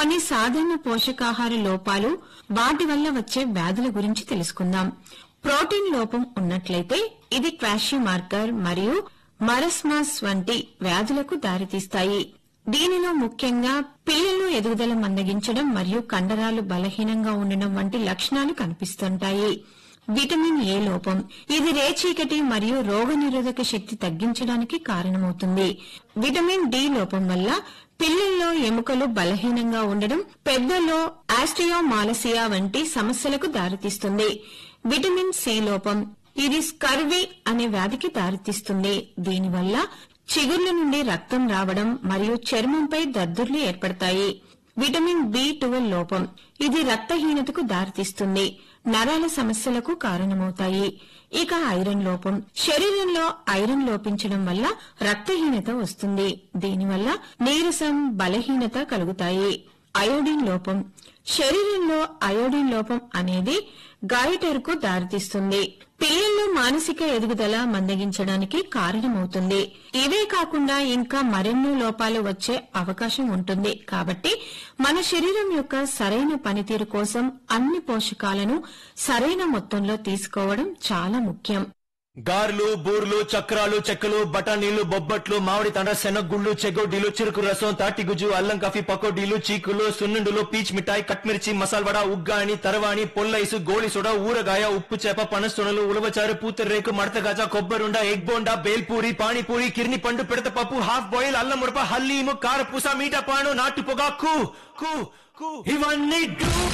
కొన్ని సాధారణ పోషకాహార లోపాలు వాటి వల్ల వచ్చే వ్యాధుల గురించి తెలుసుకుందాం ప్రోటీన్ లోపం ఉన్నట్లయితే ఇది క్వాషి మార్కర్ మరియు మరస్మాస్ వంటి వ్యాధులకు దారితీస్తాయి దీనిలో ముఖ్యంగా పిల్లలు ఎదుగుదల మందగించడం మరియు కండరాలు బలహీనంగా ఉండడం వంటి లక్షణాలు కనిపిస్తుంటాయి విటమిన్ ఏ లోపం ఇది రేచీకటి మరియు రోగనిరోధక శక్తి తగ్గించడానికి కారణమవుతుంది విటమిన్ డి లోపం వల్ల పిల్లల్లో ఎముకలు బలహీనంగా ఉండడం పెద్దల్లో ఆస్టియోమాలసియా వంటి సమస్యలకు దారితీస్తుంది విటమిన్ సి లోపం ఇది స్కర్వీ అనే వ్యాధికి దారితీస్తుంది దీనివల్ల చిగుర్ల నుండి రక్తం రావడం మరియు చర్మంపై దద్దుర్లు ఏర్పడతాయి విటమిన్ బి ట్వెల్వ్ లోపం ఇది రక్తహీనతకు దారితీస్తుంది నరాల సమస్యలకు కారణమవుతాయి ఇక ఐరన్ లోపం శరీరంలో ఐరన్ లోపించడం వల్ల రక్తహీనత వస్తుంది దీనివల్ల నీరసం బలహీనత కలుగుతాయి అయోడిన్ లోపం శరీరంలో అయోడిన్ లోపం అనేది గాయటర్ కు దారితీస్తుంది పిల్లల్లో మానసిక ఎదుగుదల మందగించడానికి కారణమవుతుంది ఇవే కాకుండా ఇంకా మరెన్నో లోపాలు వచ్చే అవకాశం ఉంటుంది కాబట్టి మన శరీరం యొక్క సరైన పనితీరు కోసం అన్ని పోషకాలను సరైన మొత్తంలో తీసుకోవడం చాలా ముఖ్యం గార్లు బూర్లు చక్రాలు చెక్కలు బఠానీలు బొబ్బట్లు మామిడి తండ్ర శనగుళ్ళు చెగోడీలు చెరుకు రసం తాటిగుజ్జు అల్లం కాఫీ పకోడీలు చీకులు సున్నుండులు పీచ్ మిఠాయి కట్మిర్చి మసాల్వడ ఉగ్గాని తరవాణి పొల్లైసు గోళి సోడా ఊరగాయ ఉప్పు చేప పనసొనలు ఉలవచారు పూతరేకు మడతగాజ కొబ్బరుండ ఎగ్ బోండా బేల్పూరి పానీపూరి కిర్ని పండు పిడత పప్పు హాఫ్ బాయిల్ అల్లం ముడప హల్లీము కారపూస మీట పాను నాటు పొగాకు కు కు ఇవన్నీ